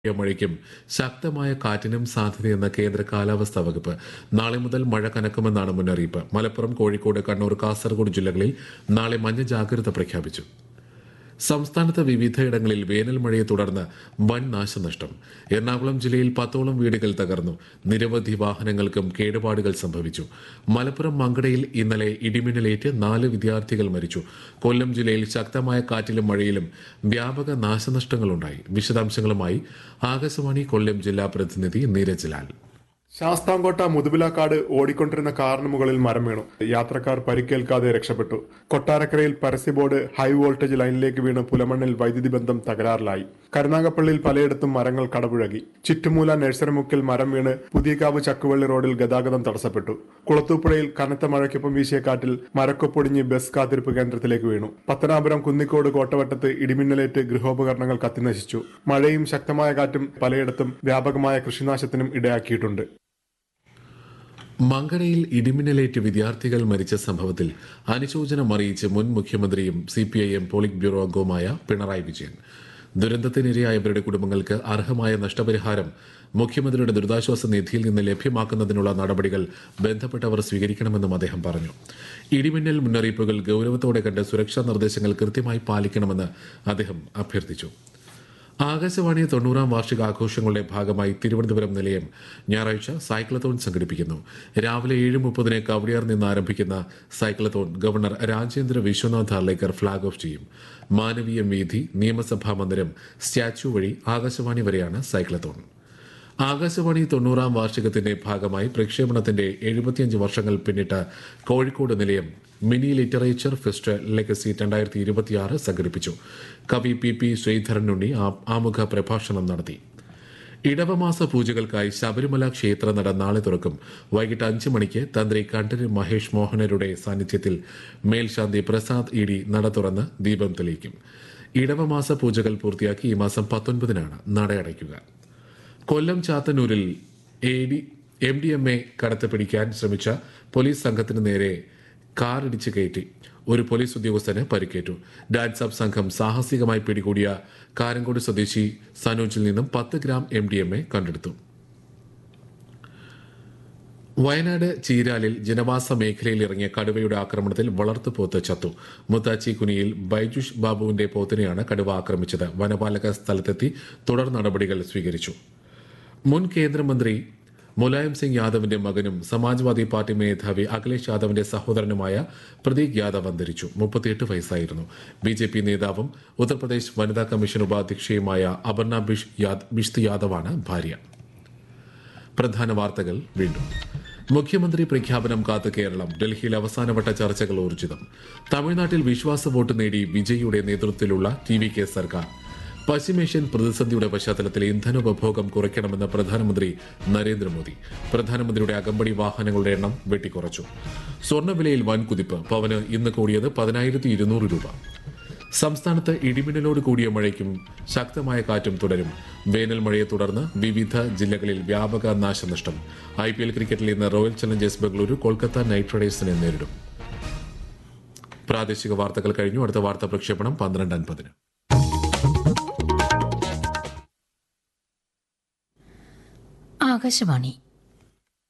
മഴയ്ക്കും ശക്തമായ കാറ്റിനും സാധ്യതയെന്ന കേന്ദ്ര കാലാവസ്ഥാ വകുപ്പ് നാളെ മുതൽ മഴ കനക്കുമെന്നാണ് മുന്നറിയിപ്പ് മലപ്പുറം കോഴിക്കോട് കണ്ണൂർ കാസർഗോഡ് ജില്ലകളിൽ നാളെ മഞ്ഞ ജാഗ്രത പ്രഖ്യാപിച്ചു സംസ്ഥാനത്ത് വിവിധയിടങ്ങളിൽ വേനൽ മഴയെ തുടർന്ന് വൻ നാശനഷ്ടം എറണാകുളം ജില്ലയിൽ പത്തോളം വീടുകൾ തകർന്നു നിരവധി വാഹനങ്ങൾക്കും കേടുപാടുകൾ സംഭവിച്ചു മലപ്പുറം മങ്കടയിൽ ഇന്നലെ ഇടിമിന്നലേറ്റ് നാല് വിദ്യാർത്ഥികൾ മരിച്ചു കൊല്ലം ജില്ലയിൽ ശക്തമായ കാറ്റിലും മഴയിലും വ്യാപക നാശനഷ്ടങ്ങളുണ്ടായി വിശദാംശങ്ങളുമായി ആകാശവാണി കൊല്ലം ജില്ലാ പ്രതിനിധി നീരജ് ലാൽ ശാസ്താംകോട്ട മുതുപിലാക്കാട് ഓടിക്കൊണ്ടിരുന്ന കാറിന് മുകളിൽ മരം വീണു യാത്രക്കാർ പരിക്കേൽക്കാതെ രക്ഷപ്പെട്ടു കൊട്ടാരക്കരയിൽ പരസ്യ ബോർഡ് ഹൈ വോൾട്ടേജ് ലൈനിലേക്ക് വീണ് പുലമണ്ണിൽ വൈദ്യുതി ബന്ധം തകരാറിലായി കരുനാഗപ്പള്ളിയിൽ പലയിടത്തും മരങ്ങൾ കടപുഴകി ചിറ്റുമൂല നഴ്സറിമുക്കിൽ മരം വീണ് പുതിയകാവ് ചക്കുവള്ളി റോഡിൽ ഗതാഗതം തടസ്സപ്പെട്ടു കുളത്തൂപ്പുഴയിൽ കനത്ത മഴയ്ക്കൊപ്പം വീശിയ കാറ്റിൽ മരക്കൊപ്പൊടിഞ്ഞ് ബസ് കാത്തിരിപ്പ് കേന്ദ്രത്തിലേക്ക് വീണു പത്തനാപുരം കുന്നിക്കോട് കോട്ടവട്ടത്ത് ഇടിമിന്നലേറ്റ് ഗൃഹോപകരണങ്ങൾ കത്തിനശിച്ചു മഴയും ശക്തമായ കാറ്റും പലയിടത്തും വ്യാപകമായ കൃഷിനാശത്തിനും ഇടയാക്കിയിട്ടുണ്ട് മങ്കടയിൽ ഇടിമിന്നലേറ്റ് വിദ്യാർത്ഥികൾ മരിച്ച സംഭവത്തിൽ അനുശോചനം അറിയിച്ച് മുൻ മുഖ്യമന്ത്രിയും C P I M politburo അംഗവുമായ പിണറായി വിജയൻ ദുരന്തത്തിനിരയായവരുടെ കുടുംബങ്ങൾക്ക് അർഹമായ നഷ്ടപരിഹാരം മുഖ്യമന്ത്രിയുടെ ദുരിതാശ്വാസ നിധിയിൽ നിന്ന് ലഭ്യമാക്കുന്നതിനുള്ള നടപടികൾ ബന്ധപ്പെട്ടവർ സ്വീകരിക്കണമെന്നും അദ്ദേഹം പറഞ്ഞു ഇടിമിന്നൽ മുന്നറിയിപ്പുകൾ ഗൌരവത്തോടെ കണ്ട് സുരക്ഷാ നിർദ്ദേശങ്ങൾ കൃത്യമായി പാലിക്കണമെന്ന് അദ്ദേഹം അഭ്യർത്ഥിച്ചു ആകാശവാണി തൊണ്ണൂറാം വാർഷികാഘോഷങ്ങളുടെ ഭാഗമായി തിരുവനന്തപുരം നിലയം ഞായറാഴ്ച സൈക്ലത്തോൺ സംഘടിപ്പിക്കുന്നു രാവിലെ ഏഴ് മുപ്പതിന് കവടിയാർ നിന്ന് ആരംഭിക്കുന്ന cyclothon governor Rajendra Vishwanath Arlekar flag off ചെയ്യും മാനവീയം വീഥി നിയമസഭാ മന്ദിരം സ്റ്റാച്യു വഴി ആകാശവാണി വരെയാണ് സൈക്ലത്തോൺ ആകാശവാണി തൊണ്ണൂറാം വാർഷികത്തിന്റെ ഭാഗമായി പ്രക്ഷേപണത്തിന്റെ എഴുപത്തിയഞ്ച് വർഷങ്ങൾ പിന്നിട്ട കോഴിക്കോട് നിലയം മിനി ലിറ്ററേച്ചർ ഫെസ്റ്റ് ലെഗസി രണ്ടായിരത്തി ഇരുപത്തിയാറ് സംഘടിപ്പിച്ചു കവി പി പി ശ്രീധരനുണ്ണി ആ- ആമുഖ പ്രഭാഷണം നടത്തി ഇടവമാസ പൂജകൾക്കായി ശബരിമല ക്ഷേത്രനട നാളെ തുറക്കും വൈകിട്ട് അഞ്ച് മണിക്ക് തന്ത്രി കണ്ഠര് മഹേഷ് മോഹനരുടെ സാന്നിധ്യത്തിൽ മേൽശാന്തി പ്രസാദ് ഇ ഡി നട തുറന്ന് ദീപം തെളിയിക്കും ഇടവമാസ പൂജകൾ പൂർത്തിയാക്കി ഈ മാസം പത്തൊൻപതിനാണ് നട അടയ്ക്കുക കൊല്ലം ചാത്തന്നൂരിൽ A D M D M A കടത്ത് പിടിക്കാൻ ശ്രമിച്ച പോലീസ് സംഘത്തിന് നേരെ കാർ ഇടിച്ചു കയറ്റി ഒരു പോലീസ് ഉദ്യോഗസ്ഥന് പരിക്കേറ്റു ഡാൻസ് അപ്പ് സംഘം സാഹസികമായി പിടികൂടിയ കാരങ്കോട് സ്വദേശി സനോജിൽ നിന്നും പത്ത് gram M D M A കണ്ടെടുത്തു വയനാട് ചീരാലിൽ ജനവാസ മേഖലയിൽ ഇറങ്ങിയ കടുവയുടെ ആക്രമണത്തിൽ വളർത്തുപോത്ത് ചത്തു മുത്താച്ചി കുനിയിൽ ബൈജുഷ് ബാബുവിന്റെ പോത്തിനെയാണ് കടുവ ആക്രമിച്ചത് വനപാലക സ്ഥലത്തെത്തി തുടർ നടപടികൾ സ്വീകരിച്ചു മുൻ കേന്ദ്രമന്ത്രി മുലായം സിംഗ് യാദവിന്റെ മകനും സമാജ്വാദി പാർട്ടി മേധാവി അഖിലേഷ് യാദവിന്റെ സഹോദരനുമായ പ്രതീക് യാദവ് അന്തരിച്ചു മുപ്പത്തിയെട്ട് വയസ്സായിരുന്നു ബി ജെ പി നേതാവും ഉത്തർപ്രദേശ് വനിതാ കമ്മീഷൻ ഉപാധ്യക്ഷയുമായ അപർണ ബിഷ് യാദ് ബിഷ്ത് യാദവാണ് ഭാര്യ പ്രധാന വാർത്തകൾ വീണ്ടും മുഖ്യമന്ത്രി പ്രഖ്യാപനം കാത്ത് കേരളം ഡൽഹിയിൽ അവസാനവട്ട ചർച്ചകൾ ഊർജിതം തമിഴ്നാട്ടിൽ വിശ്വാസ വോട്ട് നേടി വിജയിയുടെ നേതൃത്വത്തിലുള്ള ടി വി കെ സർക്കാർ പശ്ചിമേഷ്യൻ പ്രതിസന്ധിയുടെ പശ്ചാത്തലത്തിൽ ഇന്ധനോപഭോഗം കുറയ്ക്കണമെന്ന് പ്രധാനമന്ത്രി നരേന്ദ്രമോദി പ്രധാനമന്ത്രിയുടെ അകമ്പടി വാഹനങ്ങളുടെ എണ്ണം വെട്ടിക്കുറച്ചു സ്വർണ്ണവിലയിൽ വൻ കുതിപ്പ് പവന് ഇന്ന് കൂടിയത് പതിനായിരത്തി ഇരുന്നൂറ് രൂപ സംസ്ഥാനത്ത് ഇടിമിന്നലോട് കൂടിയ മഴയ്ക്കും ശക്തമായ കാറ്റും തുടരും വേനൽ മഴയെ തുടർന്ന് വിവിധ ജില്ലകളിൽ വ്യാപക നാശനഷ്ടം ഐ പി എൽ ക്രിക്കറ്റിൽ ഇന്ന് Royal Challengers Bengaluru Kolkata Knight റൈഡേഴ്സിനെ നേരിടും പ്രാദേശിക വാർത്തകൾ കഴിഞ്ഞു അടുത്ത വാർത്താ പ്രക്ഷേപണം പന്ത്രണ്ട് അൻപതിന് ആകാശവാണി